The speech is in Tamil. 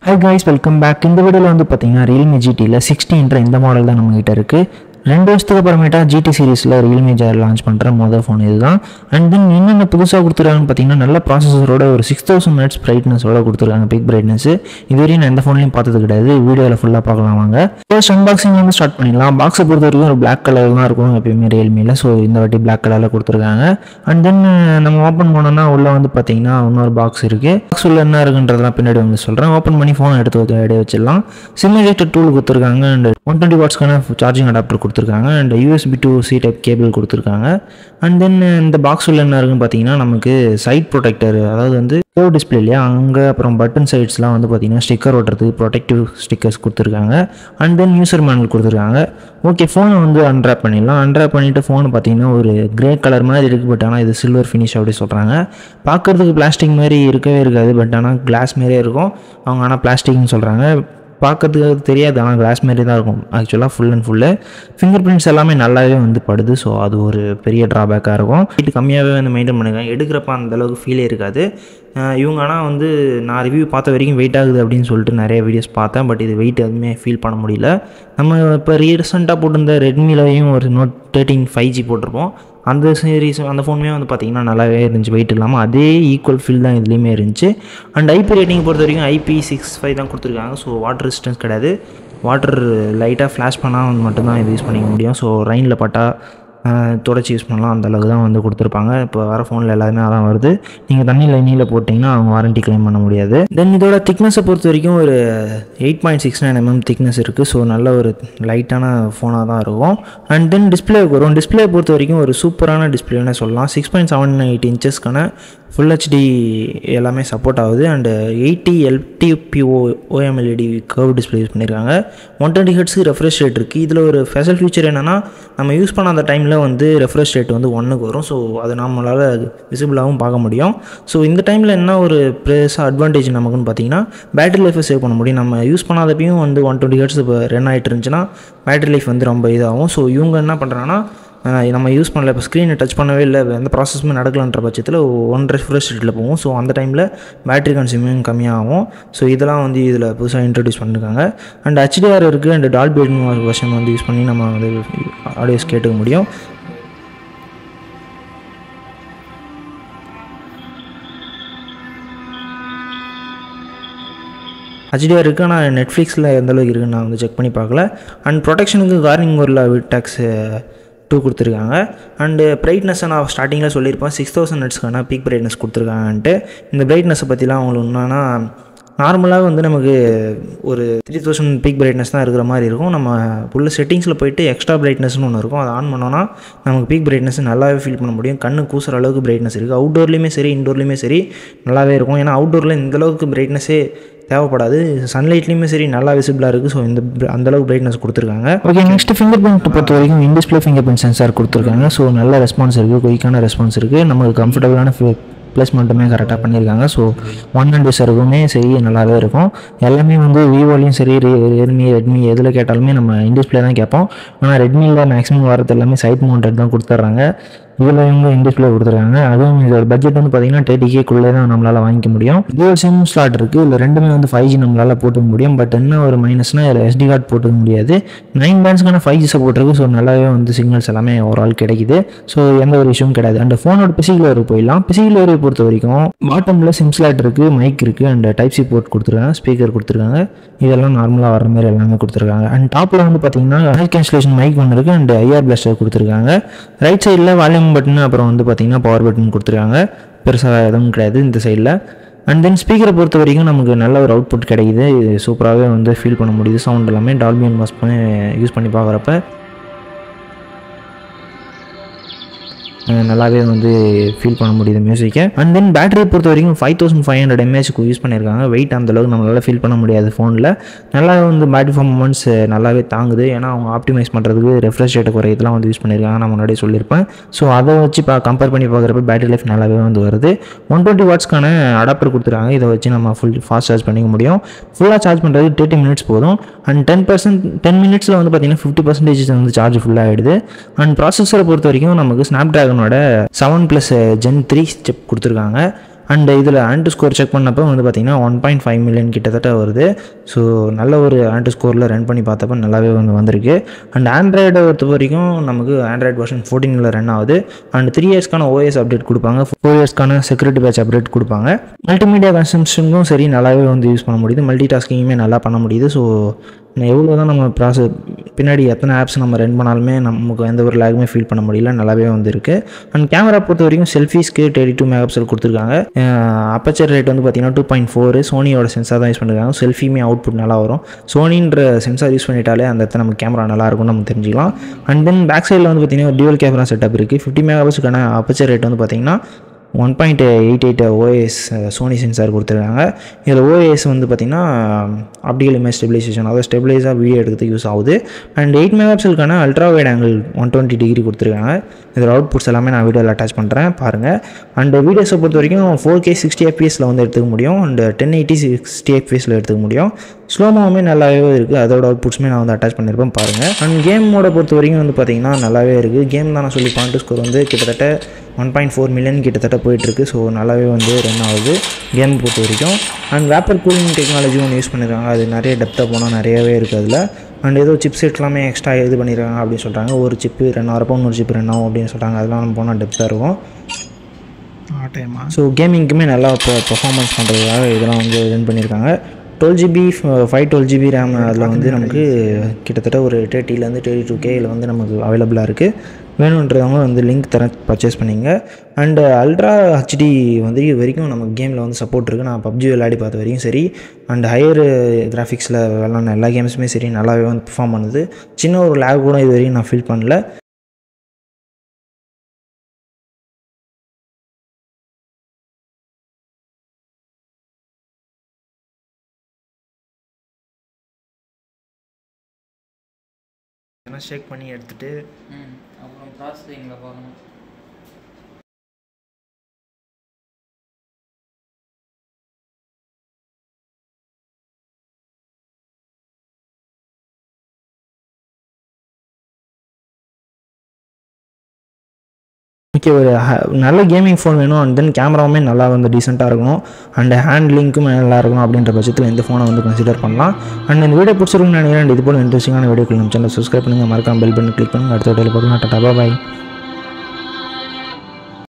ஹை கைஸ் வெல்கம் பேக் இந்த வீடியோவில் வந்து பார்த்தீங்கன்னா ரியல்மி ஜிடியில் சிக்ஸ்டீன்ற இந்த மாடல் தான் நம்மகிட்ட இருக்குது ரெண்டு வருஷத்துக்கு அப்புறமேட்டா ஜிடி சீரிஸில் ரியல்மி ஜார் லான்ச் பண்ணுற மொதல் ஃபோன் இதுதான் அண்ட் தென் என்னென்ன புதுசாக கொடுத்துருக்காங்கன்னு பார்த்தீங்கன்னா நல்ல ப்ராசஸரோட ஒரு சிக்ஸ் தௌசண்ட் நட்ஸ் பிரைட்னஸோட கொடுத்துருக்காங்க பிக் பிரைட்னஸ் இதுவரையும் நான் எந்த ஃபோன்லையும் பார்த்தது கிடையாது வீடியோவில் ஃபுல்லாக பார்க்கலாம் வாங்க ஃபர்ஸ்ட் அன்பாக்சிங் வந்து ஸ்டார்ட் பண்ணிடலாம் பாக்ஸை பொறுத்த வரைக்கும் ஒரு பிளாக் கலர் தான் இருக்கும் எப்பயுமே ரியல்மியில் ஸோ இந்த வாட்டி பிளாக் கலரில் கொடுத்துருக்காங்க அண்ட் தென் நம்ம ஓப்பன் பண்ணோம்னா உள்ளே வந்து பார்த்தீங்கன்னா இன்னொரு பாக்ஸ் இருக்குது பாக்ஸ் உள்ள என்ன இருக்குன்றதெல்லாம் பின்னாடி வந்து சொல்கிறேன் ஓப்பன் பண்ணி ஃபோன் எடுத்து வைக்க இடையே வச்சிடலாம் சிம் எஜெக்டர் டூல் கொடுத்துருக்காங்க அண்ட் ஒன் டுவெண்ட்டி வாட்ஸ்க்கான சார்ஜிங் அடாப்டர் கொடுத்துருக்காங்க and USB to C type cable கொடுத்துருக்காங்க அண்ட் தென் இந்த பாக்ஸ் உள்ள என்ன இருக்குன்னு பார்த்தீங்கன்னா நமக்கு சைட் ப்ரொடெக்டர் அதாவது வந்து கேவ் டிஸ்பிளே இல்லையா அங்கே அப்புறம் பட்டன் சைட்ஸ்லாம் வந்து பார்த்தீங்கன்னா ஸ்டிக்கர் ஓட்டுறதுக்கு ப்ரொடெக்டிவ் ஸ்டிக்கர்ஸ் கொடுத்துருக்காங்க அண்ட் தென் யூசர் மேனுவல் கொடுத்துருக்காங்க ஓகே ஃபோனை வந்து அன்ராப் பண்ணிடலாம் அன்ராப் பண்ணிவிட்டு ஃபோன் பார்த்தீங்கன்னா ஒரு கிரே கலர் மாதிரி இருக்குது பட் ஆனால் இது சில்வர் ஃபினிஷ் அப்படி சொல்கிறாங்க பார்க்குறதுக்கு பிளாஸ்டிக் மாதிரி இருக்கவே இருக்காது பட் ஆனால் கிளாஸ் மாதிரியே இருக்கும் அவங்க ஆனால் பிளாஸ்டிக்னு சொல்கிறாங்க பார்க்கறதுக்கு அது தெரியாது ஆனால் கிளாஸ் மாரி தான் இருக்கும் ஆக்சுவலாக full and full fingerprints எல்லாமே நல்லாவே வந்து படுது ஸோ அது ஒரு பெரிய ட்ராபேக்காக இருக்கும் வெயிட் கம்மியாகவே வந்து மெயின்டைன் பண்ணுங்க எடுக்கிறப்ப அந்தளவுக்கு ஃபீலே இருக்காது அஹ் இவங்க ஆனால் வந்து நான் ரிவ்யூ பார்த்த வரைக்கும் வெயிட் ஆகுது அப்படின்னு சொல்லிட்டு நிறைய வீடியோஸ் பார்த்தேன் பட் இது வெயிட் எதுவுமே ஃபீல் பண்ண முடியல நம்ம இப்போ ரீசெண்டாக போட்டிருந்த ரெட்மிலையும் ஒரு நோட் தேர்ட்டின் ஃபைவ் ஜி போட்டிருப்போம் அந்த சீரீஸ் அந்த ஃபோனுமே வந்து பார்த்திங்கன்னா நல்லாவே இருந்துச்சு வெயிட் இல்லாமல் அதே ஈக்குவல் ஃபீல் தான் இதுலேயுமே இருந்துச்சு அண்ட் ஐபி ரேட்டிங் பொறுத்த வரைக்கும் ஐபி சிக்ஸ் ஃபைவ் தான் கொடுத்துருக்காங்க ஸோ வாட்டர் ரெசிஸ்டன்ஸ் கிடையாது வாட்டர் லைட்டாக ஃப்ளாஷ் பண்ணால் மட்டும்தான் இது யூஸ் பண்ணிக்க முடியும் ஸோ ரெயினில் பட்டால் தொடச்சி யூஸ் பண்ணலாம் அந்த அளவுக்கு தான் வந்து கொடுத்துருப்பாங்க இப்போ வர ஃபோனில் எல்லாருமே அதான் வருது நீங்கள் தண்ணியில் நீல போட்டிங்கன்னா அவங்க வாரண்டி கிளைம் பண்ண முடியாது தென் இதோட திக்னஸை பொறுத்த வரைக்கும் ஒரு eight point six nine mm thickness இருக்குது ஸோ நல்ல ஒரு லைட்டான ஃபோனாக தான் இருக்கும் அண்ட் தென் டிஸ்பிளே வரும் டிஸ்பிளே பொறுத்த வரைக்கும் ஒரு சூப்பரான டிஸ்பிளேன்னு சொல்லலாம் சிக்ஸ் பாயிண்ட் செவன் எயிட் இன்ச்சஸ்க்கான ஃபுல் ஹெச்டி எல்லாமே சப்போர்ட் ஆகுது and eighty LTPO OLED curve display use பண்ணியிருக்காங்க ஒன் டுவெண்ட்டி ஹெட்ஸுக்கு ரெஃப்ரெஷ் ரேட் இருக்குது இதில் ஒரு ஸ்பெஷல் ஃபீச்சர் என்னென்னா நம்ம யூஸ் பண்ண அந்த டைமில் வந்து ரெஃப்ரெஷ் ரேட் வந்து ஒன்றுக்கு வரும் ஸோ அது நம்மளால் விசிபிளாகவும் பார்க்க முடியும் ஸோ இந்த டைமில் என்ன ஒரு ப்ளஸாக அட்வான்டேஜ் நமக்குன்னு பார்த்தீங்கன்னா பேட்டரி லைஃபை சேவ் பண்ண முடியும் நம்ம யூஸ் பண்ணாதப்பையும் வந்து ஒன் டுவெண்ட்டி ஹெட்ஸ் இப்போ ரன் ஆகிட்டு இருந்துச்சுன்னா பேட்டரி லைஃப் வந்து ரொம்ப இதாகும் ஸோ இவங்க என்ன பண்ணுறாங்கன்னா ஆஹ் நம்ம யூஸ் பண்ணல இப்போ ஸ்க்ரீனை டச் பண்ணவே இல்லை எந்த ப்ராசஸுமே நடக்கலன்ற பட்சத்தில் ஒன் ரெஃப்ரெஷ் ரேட்டில் போகும் ஸோ அந்த டைமில் பேட்டரி கன்சியூமிங் கம்மியாகும் ஸோ இதெல்லாம் வந்து இதில் புதுசாக இன்ட்ரடியூஸ் பண்ணியிருக்காங்க அண்ட் ஹெச்டிஆர் இருக்குது அண்ட் டால்பி வெர்ஷன் வந்து யூஸ் பண்ணி நம்ம வந்து ஆடியோஸ் கேட்டுக்க முடியும் ஹெச்டிஆர் இருக்குது ஆனால் நெட்ஃப்ளிக்ஸில் எந்த அளவுக்கு இருக்குன்னு நான் வந்து செக் பண்ணி பார்க்கல அண்ட் ப்ரொடெக்ஷனுக்கு கார்னிங் ஒரு விட்டாக்ஸ் டூ கொடுத்துருக்காங்க அண்டு பிரைட்னஸை நான் ஸ்டார்டிங்கில் சொல்லியிருப்பேன் சிக்ஸ் தௌசண்ட் நட்ஸ்க்கான பீக் பிரைட்னஸ் கொடுத்துருக்காங்கன்ட்டு இந்த பிரைட்னஸை பற்றிலாம் அவங்களுக்கு என்னன்னா நார்மலாக வந்து நமக்கு ஒரு த்ரீ தௌசண்ட் பீக் பிரைட்னஸ் தான் இருக்கிற மாதிரி இருக்கும் நம்ம உள்ள செட்டிங்ஸில் போயிட்டு எக்ஸ்ட்ரா பிரைட்னஸ்னு ஒன்று இருக்கும் அதை ஆன் பண்ணோன்னா நமக்கு பீக் பிரைட்னஸ் நல்லாவே ஃபீல் பண்ண முடியும் கண்ணு கூசுற அளவுக்கு பிரைட்னஸ் இருக்குது அவுட்டோர்லேயுமே சரி இன்டோர்லேயுமே சரி நல்லாவே இருக்கும் ஏன்னா அவுட்டோரில் இந்தளவுக்கு பிரைட்னஸே தேவைப்படாது சன்லைட்லேயுமே சரி நல்லா விசிபிளாக இருக்குது ஸோ இந்த அந்தளவுக்கு பிரைட்னஸ் கொடுத்துருக்காங்க ஓகே நெக்ஸ்ட் ஃபிங்கர் பிரிண்ட் பொறுத்த வரைக்கும் இன்டிஸ்பிளே ஃபிங்கர் பிரிண்ட் சென்சார் கொடுத்துருக்காங்க ஸோ நல்ல ரெஸ்பான்ஸ் இருக்குது குயிக்கான ரெஸ்பான்ஸ் இருக்குது நமக்கு கம்ஃபர்டபுளான ப்ளேஸ்மெண்ட்டுமே கரெக்டாக பண்ணியிருக்காங்க ஸோ ஒன் அண்ட் சருக்குமே சரி நல்லாவே இருக்கும் எல்லாமே வந்து விவோலையும் சரி ரியல்மி ரெட்மி எதில் கேட்டாலுமே நம்ம இன்டிஸ்பிளே தான் கேட்போம் ஆனால் ரெட்மியில் மேக்ஸிமம் வரது எல்லாமே சைட் மவுண்டட் தான் கொடுத்துட்றாங்க இதில் இவங்க இன்டிஸ்பிளே கொடுத்துருக்காங்க அதுவும் இதோட பட்ஜெட் வந்து பார்த்தீங்கன்னா தேர்ட்டி கேக்குள்ளே தான் நம்மளால் வாங்கிக்க முடியும் டியூவல் சிம் ஸ்லாட் இருக்குது இல்லை ரெண்டுமே வந்து ஃபைவ் ஜி நம்மளால் போட்டுக்க முடியும் பட் என்ன ஒரு மைனஸ்னால் இதில் எஸ்டி கார்டு போட்டுக்க முடியாது நைன் பேண்ட்ஸ்க்கான ஃபைவ் ஜி சப்போர்ட் இருக்குது ஸோ நல்லாவே வந்து சிக்னல்ஸ் எல்லாமே ஓவரால் கிடைக்குது ஸோ எந்த ஒரு இஷ்யூவும் கிடையாது அண்ட் ஃபோனோட பிசிக்கல் வரை போயிடலாம் பிசிக்கல் வரை பொறுத்த வரைக்கும் பாட்டமில் சிம் ஸ்லாட் இருக்குது மைக் இருக்குது அண்ட் டைப் சி போர்ட் கொடுத்துருக்காங்க ஸ்பீக்கர் கொடுத்துருக்காங்க இதெல்லாம் நார்மலாக வர மாதிரி எல்லாமே கொடுத்துருக்காங்க அண்ட் டாப்பில் வந்து பார்த்தீங்கன்னா நாய்ஸ் கேன்சலேஷன் மைக் ஒன்று இருக்குது அண்ட் ஐஆர் பிளாஸ்டர் கொடுத்துருக்காங்க ரைட் சைடில் வால்யூம் பட்டன் அப்புறம் வந்து பார்த்தீங்கன்னா பவர் பட்டன் கொடுத்துருக்காங்க பெருசாக எதுவும் கிடையாது இந்த சைடில் அண்ட் தென் ஸ்பீக்கரை பொறுத்த வரைக்கும் நமக்கு நல்ல ஒரு அவுட்புட் கிடைக்குது இது சூப்பராகவே வந்து ஃபீல் பண்ண முடியுது சவுண்ட் எல்லாமே டால்பியன் வாஸ் பண்ணி யூஸ் பண்ணி பார்க்குறப்ப நல்லாவே வந்து ஃபீல் பண்ண முடியுது மியூசிக்கை அண்ட் தென் பேட்டரியை பொறுத்த வரைக்கும் ஃபைவ் தௌசண்ட் ஃபைவ் ஹண்ட்ரட் எம்ஏஹெச்க்கு யூஸ் பண்ணியிருக்காங்க வெயிட் அந்தளவுக்கு நம்மளால் ஃபீல் பண்ண முடியாது ஃபோனில் நல்லா வந்து பேட்டரி பர்ஃபார்மன்ஸ் நல்லாவே தாங்குது ஏன்னா அவங்க ஆப்டிமைஸ் பண்ணுறதுக்கு ரெஃப்ரெஷ் ரேட்டை குறையதெல்லாம் வந்து யூஸ் பண்ணியிருக்காங்க நான் முன்னாடியே சொல்லியிருப்பேன் ஸோ அதை வச்சு பா கம்பேர் பண்ணி பார்க்குறப்ப பேட்டரி லைஃப் நல்லாவே வந்து வருது ஒன் டுவெண்ட்டி வாட்ஸ்க்கான அடாப்டர் கொடுத்துருக்காங்க இதை வச்சு நம்ம ஃபுல் ஃபாஸ்ட் சார்ஜ் பண்ணிக்க முடியும் ஃபுல்லாக சார்ஜ் பண்ணுறது தேர்ட்டி மினிட்ஸ் போதும் அண்ட் டென் பர்சன்ட் டென் மினிட்ஸில் வந்து பார்த்தீங்கன்னா ஃபிஃப்டி பர்சன்டேஜ் வந்து சார்ஜ் ஃபுல்லாகிடுது அண்ட் ப்ராசஸரை பொறுத்த வரைக்கும் நமக்கு ஸ்னாப் ட்ராகனோட seven plus gen three step கொடுத்துருக்காங்க அண்ட் இதில் ஆண்ட்டு ஸ்கோர் செக் பண்ணப்போ வந்து பார்த்திங்கன்னா ஒன் பாயிண்ட் ஃபைவ் மில்லியன் கிட்டத்தட்ட வருது ஸோ நல்ல ஒரு ஆண்ட்டு ஸ்கோரில் ரன் பண்ணி பார்த்தப்ப நல்லாவே வந்து வந்திருக்கு அண்ட் ஆண்ட்ராய்டை பொறுத்த வரைக்கும் நமக்கு ஆண்ட்ராய்டு வெர்ஷன் ஃபோர்டீனில் ரன் ஆகுது அண்ட் த்ரீ இயர்ஸ்க்கான ஓஎஸ் அப்டேட் கொடுப்பாங்க ஃபோர் இயர்ஸ்க்கான செக்யூரிட்டி பேட்ச் அப்டேட் கொடுப்பாங்க மல்டிமீடியா கன்சம்ஷனுக்கும் சரி நல்லாவே வந்து யூஸ் பண்ண முடியுது மல்டி டாஸ்கிங்குமே நல்லா பண்ண முடியுது ஸோ எவ்வளோ தான் நம்ம ப்ராசஸ் பின்னாடி எத்தனை ஆப்ஸ் நம்ம ரன் பண்ணாலுமே நமக்கு எந்த ஒரு லேகுமே ஃபீல் பண்ண முடியல நல்லாவே வந்து இருக்குது அண்ட் கேமரா பொறுத்த வரைக்கும் செல்ஃபீஸ்க்கு தேர்ட்டி டூ மெகா பிக்சல் கொடுத்துருக்காங்க அப்பச்சர் ரேட் வந்து பார்த்தீங்கன்னா டூ பாயிண்ட் ஃபோர் சோனியோட சென்சார் தான் யூஸ் பண்ணிருக்காங்க செல்ஃபியுமே அவுட்புட் நல்லா வரும் சோனின்ற சென்சார் யூஸ் பண்ணிட்டாலே அந்த இடத்துல நம்ம கேமரா நல்லா இருக்கும்னு நம்ம தெரிஞ்சுக்கலாம் அண்ட் தென் பேக் சைடில் வந்து பார்த்தீங்கன்னா டியூவல் கேமரா செட்டப் இருக்குது ஃபிஃப்டி மெகா பிக்சலுக்கான அப்பச்சர் ரேட் வந்து பார்த்தீங்கன்னா one point eight eight OS Sony sensor கொடுத்துருக்காங்க இதில் ஓஎஸ் வந்து பார்த்திங்கன்னா ஆப்டிகல் இமேஜ் ஸ்டெபிலைசேஷன் அதாவது ஸ்டெபிலைஸாக வீடியோ எடுக்கிறதுக்கு யூஸ் ஆகுது அண்ட் எயிட் மெகா பிக்சலுக்கான ultra wide angle one twenty degree கொடுத்துருக்காங்க இதில் அவுட்புட்ஸ் எல்லாமே நான் வீடியோவில் அட்டாச் பண்ணுறேன் பாருங்கள் அண்ட் வீடியோஸை பொறுத்த வரைக்கும் ஃபோர் கே சிக்ஸ்டி எஃப்பிஎஸில் வந்து எடுத்துக்க முடியும் அண்ட் டென் எயிட்டி சிக்ஸ்டி எஃப்பிஎஸில் எடுத்துக்க முடியும் ஸ்லோமோவுமே நல்லாவே இருக்குது அதோட அவுட்புட்ஸுமே நான் வந்து அட்டாச் பண்ணியிருப்பேன் பாருங்கள் அண்ட் கேம் மோட பொறுத்த வரைக்கும் வந்து பார்த்திங்கன்னா நல்லாவே இருக்குது கேம் தான் நான் சொல்லி பாயிண்ட் ஸ்கோர் வந்து கிட்டத்தட்ட ஒன் பாயிண்ட் ஃபோர் மில்லியன் கிட்டத்தட்ட போயிட்டுருக்கு ஸோ நல்லாவே வந்து ரன் ஆகுது கேம் பொறுத்த வரைக்கும் அண்ட் வேப்பர் கூலிங் டெக்னாலஜி ஒன்று யூஸ் பண்ணியிருக்காங்க அது நிறைய டெப்த்தாக போனால் நிறையவே இருக்குது அதில் அண்ட் ஏதோ சிப் செட் எல்லாமே எக்ஸ்ட்ரா இது பண்ணியிருக்காங்க அப்படின்னு சொல்கிறாங்க ஒரு சிப்பு ரன் ஆகிறப்போ இன்னொரு சிப் ரன் ஆகும் அப்படின்னு சொல்கிறாங்க அதெல்லாம் நம்ம போனால் டெப்த்தாக இருக்கும் ஆட்டையம்மா ஸோ கேமிங்க்குமே நல்லா இப்போ பெர்ஃபார்மன்ஸ் பண்ணுறதுக்காக இதெல்லாம் வந்து ரன் பண்ணியிருக்காங்க twelve GB five twelve GB RAM அதில் வந்து நமக்கு கிட்டத்தட்ட ஒரு தேர்ட்டிலேருந்து தேர்ட்டி டூ கேயில் வந்து நமக்கு அவைலபிளாக இருக்குது வேணுன்றவங்க வந்து லிங்க் தர பர்ச்சேஸ் பண்ணிங்க அண்டு அல்ட்ரா ஹெச்டி வந்து இது வரைக்கும் நமக்கு கேமில் வந்து சப்போர்ட் இருக்குது நான் பப்ஜி விளையாடி பார்த்த வரைக்கும் சரி அண்ட் ஹையர் கிராஃபிக்ஸில் விளாட்ன எல்லா கேம்ஸுமே சரி நல்லாவே வந்து பெர்ஃபார்ம் பண்ணுது சின்ன ஒரு லேக் கூட இது வரைக்கும் நான் ஃபீல் பண்ணல எல்லாம் ஷேக் பண்ணி எடுத்துகிட்டு ம் அப்புறம் ப்ராசஸிங்கில் பார்க்கணும் ஓகே ஒரு ஹ- நல்ல கேமிங் ஃபோன் வேணும் அண்ட் தென் கேமராவுமே நல்லா வந்து டீசெண்டாக இருக்கணும் அண்ட் ஹேண்ட்லிங்க்கும் நல்லா இருக்கணும் அப்படின்ற பட்சத்தில் இந்த ஃபோனை வந்து கன்சிடர் பண்ணலாம் அண்ட் இந்த வீடியோ பிடிச்சிருக்குன்னு நினைக்கிறேன் இது போல் இன்ட்ரெஸ்டிங்கான வீடியோக்கள் நம்ம சேனல் சப்ஸ்கிரைப் பண்ணுங்கள் மறக்காம பெல் பண்ணி கிளிக் பண்ணுங்கள் அடுத்த வீடியோவில் பார்க்கலாம் டாடா பாய்